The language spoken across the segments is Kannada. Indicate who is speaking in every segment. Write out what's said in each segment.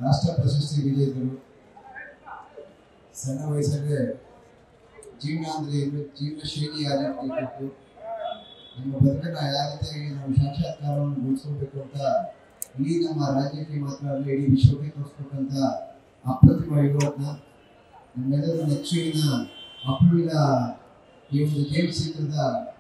Speaker 1: ರಾಷ್ಟ್ರ ಪ್ರಶಸ್ತಿ ವಿಜೇತರು ಸಣ್ಣ ವಯಸ್ಸಲ್ಲೇ ಜೀವನ ಅಂದ್ರೆ ಏನು ಜೀವನ ಶೈಲಿ ಯಾವ ರೀತಿ ಇರಬೇಕು ನಮ್ಮ ಬದುಕನ್ನ ಯಾವ ರೀತಿಯಾಗಿ ನಾವು ಸಾಕ್ಷಾತ್ಕಾರವನ್ನು ಗೊಳಿಸ್ಕೋಬೇಕು ಅಂತ ಇಡೀ ನಮ್ಮ ರಾಜ್ಯಕ್ಕೆ ಮಾತ್ರ ಅಲ್ಲ ಇಡೀ ವಿಶ್ವಕ್ಕೆ ತೋರಿಸ್ಬೇಕಂತ ಅಪ್ರತಿಮ ಯುವಕನ ನಮ್ಮೆಲ್ಲರ ನೆಚ್ಚಿನ ಅಪೂರ್ವಿನ ಈ ಒಂದು ಗೇಮ್ ಕ್ಷೇತ್ರದ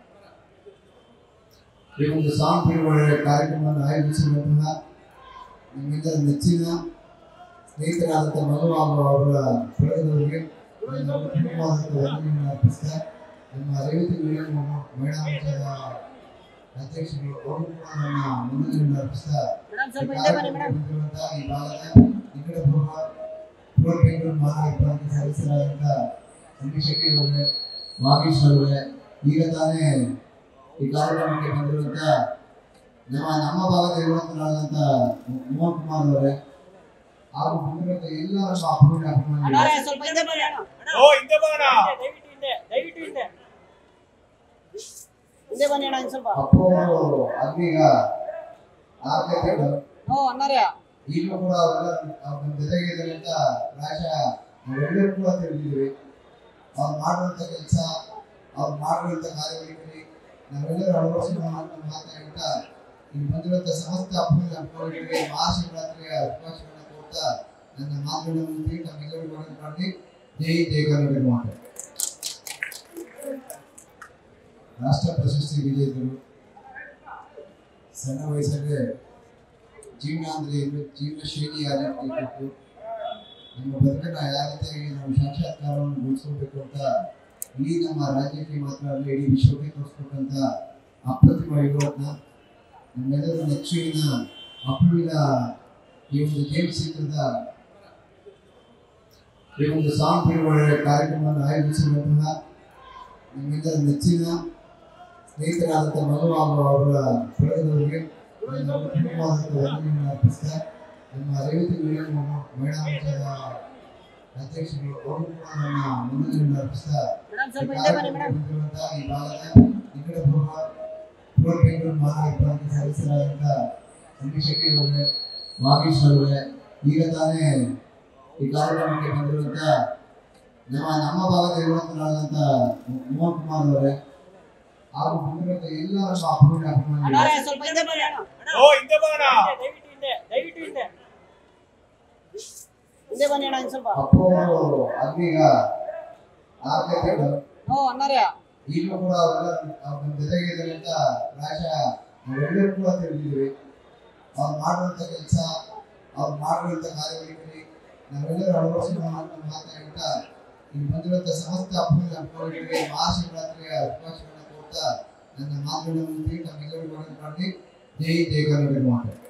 Speaker 1: ಈ ಒಂದು ಸಾಂಗ್ ಬಿಡುಗಡೆ ಕಾರ್ಯಕ್ರಮವನ್ನು ಆಯೋಜಿಸಿರುವಂತಹ ನಮ್ಮೆಲ್ಲರ ನೆಚ್ಚಿನ ಸ್ನೇಹಿತರಾದಂಥ ಮಧು ಹಾಗೂ ಅವರ ಬಳಗದವರಿಗೆ ನನ್ನ ಕುಟುಂಬವಾದಂಥ ವಂದನೆಯನ್ನು ಅರ್ಪಿಸ್ತಾ ನಮ್ಮ ರೇವತಿ ಮಹಿಳಾ ಮಹಿಳಾ ಮೋರ್ಚಾದ ಅಧ್ಯಕ್ಷರು ಅವರು ಕೂಡ ನನ್ನ ವಂದನೆಯನ್ನು ಅರ್ಪಿಸ್ತಾ ಈ ಕಾರ್ಯಕ್ರಮಕ್ಕೆ ಬಂದಿರುವಂತಹ ಈ ಭಾಗದ ನಿಕಟ ಪೂರ್ವ ಪೂರ್ವ ಬೆಂಗಳೂರು ಮಹಾನಗರ ಪಾಲಿಕೆ ಸದಸ್ಯರಾದಂಥ ಸಂದೀಪ್ ಶೆಟ್ಟಿ ಅವರೇ ವಾಗೀಶ್ ಅವರೇ ಈಗ ತಾನೇ ಈ ಕಾರ್ಯಕ್ರಮಕ್ಕೆ ಬಂದಿರುವಂತ ನಮ್ಮ ನಮ್ಮ ಭಾಗದ ಇರುವಂತರಾದಂತ ಮೋಹನ್ ಕುಮಾರ್ ಅವರೇ ಹಾಗೂ ಬಂದಿರುವಂತ ಎಲ್ಲ ನಮ್ಮ ಅಪೂರ್ಣ ಅಭಿಮಾನಿಗಳು
Speaker 2: ಅಣ್ಣಾರೇ, ಸ್ವಲ್ಪ ಹಿಂದೆ ಬನ್ನಿ ಅಣ್ಣ.
Speaker 3: ಓ ಹಿಂದೆ ಬಾಣ
Speaker 2: ದಯವಿಟ್ಟು ಹಿಂದೆ ದಯವಿಟ್ಟು ಹಿಂದೆ ಹಿಂದೆ ಬನ್ನಿ ಅಣ್ಣ ಇನ್ನು ಸ್ವಲ್ಪ
Speaker 1: ಅಪ್ಪು ಅವರು ಅಗ್ನಿಗ ಆರ್ಕೈತೆಗಳು
Speaker 2: ಹ್ಞೂ ಅಣ್ಣಾರೇ
Speaker 1: ಈಗಲೂ ಕೂಡ ಅವರೆಲ್ಲ ಅವ್ರ ನಮ್ಮ ಜೊತೆಗೆ ಇದ್ದಾರೆ ಅಂತ ಪ್ರಾಯಶಃ ನಾವೆಲ್ಲರೂ ಕೂಡ ತಿಳಿದಿದ್ವಿ ಅವ್ರು ಮಾಡುವಂತ ಕೆಲಸ ಅವ್ರು ಮಾಡಿರುವಂತ ಕಾರ್ಯವೈಖರಿ ನಾವೆಲ್ಲರೂ ಅಳವಡಿಸಿಕೊಂಡು ಅಂತ ಮಾತಾಡ್ತಾ ಇಲ್ಲಿ ಬಂದಿರುವಂತ ಸಮಸ್ತ ಅಪ್ಪನ ಅಪ್ಪಗಳಿಗೆ ಮಹಾಶಿವರಾತ್ರಿಯ ಶುಭಾಶಯಗಳನ್ನು ಕೋರ್ತಾ ನನ್ನ ಮಾತುಗಳನ್ನು ಮುಗಿಸಿ ತಮ್ಮೆಲ್ಲರಿಗೂ ಮಾಡಿ ಜೈ ಜೈ ಕರ್ನಾಟಕ ಮಾತೆ ರಾಷ್ಟ್ರ ಪ್ರಶಸ್ತಿ ವಿಜೇತರು ಸಣ್ಣ ವಯಸ್ಸಲ್ಲೇ ಜೀವನ ಅಂದ್ರೆ ಏನು ಜೀವನ ಶೈಲಿ ಯಾವ ರೀತಿ ಇರಬೇಕು ನಮ್ಮ ಬದುಕನ್ನ ಯಾವ ರೀತಿಯಾಗಿ ನಾವು ಸಾಕ್ಷಾತ್ಕಾರವನ್ನು ಗೊಳಿಸ್ಕೋಬೇಕು ಅಂತ ಇಡೀ ನಮ್ಮ ರಾಜ್ಯಕ್ಕೆ ಮಾತ್ರ ಅಲ್ಲ ಇಡೀ ವಿಶ್ವಕ್ಕೆ ತೋರಿಸ್ಬೇಕಂತ ಅಪ್ರತಿಮ ಯುವಕನ ನಮ್ಮೆಲ್ಲರ ನೆಚ್ಚಿನ ಅಪೂರ್ವಿನ ಈ ಒಂದು ಗೇಮ್ ಕ್ಷೇತ್ರದ ಈ ಒಂದು ಸಾಂಗ್ ಬಿಡುಗಡೆ ಕಾರ್ಯಕ್ರಮವನ್ನು ಆಯೋಜಿಸಿರುವಂತಹ ನಮ್ಮೆಲ್ಲರ ನೆಚ್ಚಿನ ಸ್ನೇಹಿತರಾದಂಥ ಮಧು ಹಾಗೂ ಅವರ ಬಳಗದವರಿಗೆ ನನ್ನ ಕುಟುಂಬವಾದಂಥ ವಂದನೆಯನ್ನು ಅರ್ಪಿಸ್ತಾ ನಮ್ಮ ರೇವತಿ ಮಹಿಳಾ ಮಹಿಳಾ ಮೋರ್ಚಾದ ಅಧ್ಯಕ್ಷರು ಅವರು ಕೂಡ ನನ್ನ ವಂದನೆಯನ್ನು ಅರ್ಪಿಸ್ತಾ
Speaker 2: ಮೇಡಮ್
Speaker 1: ಈ
Speaker 2: ಸ್ವಲ್ಪ ಹಿಂದೆ ಬನ್ನಿ
Speaker 1: ಕಾರ್ಯಕ್ರಮಕ್ಕೆ
Speaker 2: ಮೇಡಮ್
Speaker 1: ಬಂದಿರುವಂತಹ ಈ ಭಾಗದ ನಿಕಟ ಪೂರ್ವ ಪೂರ್ವ ಬೆಂಗಳೂರು ಮಹಾನಗರ ಪಾಲಿಕೆ ಸದಸ್ಯರಾದಂಥ ಸಂದೀಪ್ ಶೆಟ್ಟಿ ಅವರೇ ವಾಗೀಶ್ ಅವರೇ ಈಗ ತಾನೇ ಈ ಕಾರ್ಯಕ್ರಮಕ್ಕೆ ಬಂದಿರುವಂತ ನಮ್ಮ ನಮ್ಮ ಭಾಗದ ಇರುವಂತರಾದಂಥ ಮೋಹನ್ ಕುಮಾರ್ ಅವರೇ ಹಾಗೂ ಬಂದಿರುವಂತ ಎಲ್ಲ ನಮ್ಮ ಅಪೂರ್ಣ ಅಭಿಮಾನಿಗಳು
Speaker 2: ಅಣ್ಣಾರೇ ಸ್ವಲ್ಪ ಹಿಂದೆ ಬನ್ನಿ ಅಣ್ಣ
Speaker 3: ಓ ಹಿಂದೆ ಬಾಣ
Speaker 2: ದಯವಿಟ್ಟು ಹಿಂದೆ ದಯವಿಟ್ಟು ಹಿಂದೆ ಹಿಂದೆ ಬನ್ನಿ ಅಣ್ಣ ಇನ್ನು ಸ್ವಲ್ಪ
Speaker 1: ಅಪ್ಪು ಅವರು ಅಗ್ನಿಗ ಆರ್ಕೈತೆಗಳು
Speaker 2: ಹ್ಞೂ ಅಣ್ಣಾರೇ
Speaker 1: ಈಗಲೂ ಕೂಡ ಅವರೆಲ್ಲ ಅವ್ರ ನಮ್ಮ ಜೊತೆಗೆ ಇದ್ದಾರೆ ಅಂತ ಪ್ರಾಯಶಃ ನಾವೆಲ್ಲರೂ ಕೂಡ ತಿಳಿದಿದ್ವಿ ಅವ್ರು ಮಾಡುವಂತ ಕೆಲಸ ಅವ್ರು ಮಾಡಿರುವಂತ ಕಾರ್ಯವೈಖರಿ ನಾವೆಲ್ಲರೂ ಅಳವಡಿಸಿಕೊಂಡು ಅಂತ ಮಾತಾಡ್ತಾ ಇಲ್ಲಿ ಬಂದಿರುವಂತ ಸಮಸ್ತ ಅಪ್ಪನ ಅಪ್ಪಗಳಿಗೆ ಮಹಾಶಿವರಾತ್ರಿಯ ಶುಭಾಶಯಗಳನ್ನು ಕೋರ್ತಾ ನನ್ನ ಮಾತುಗಳನ್ನು ಮುಗಿಸಿ ತಮ್ಮೆಲ್ಲರಿಗೂ ಮಾಡಿ ಜೈ ಜೈ ಕರ್ನಾಟಕ ಮಾತೆ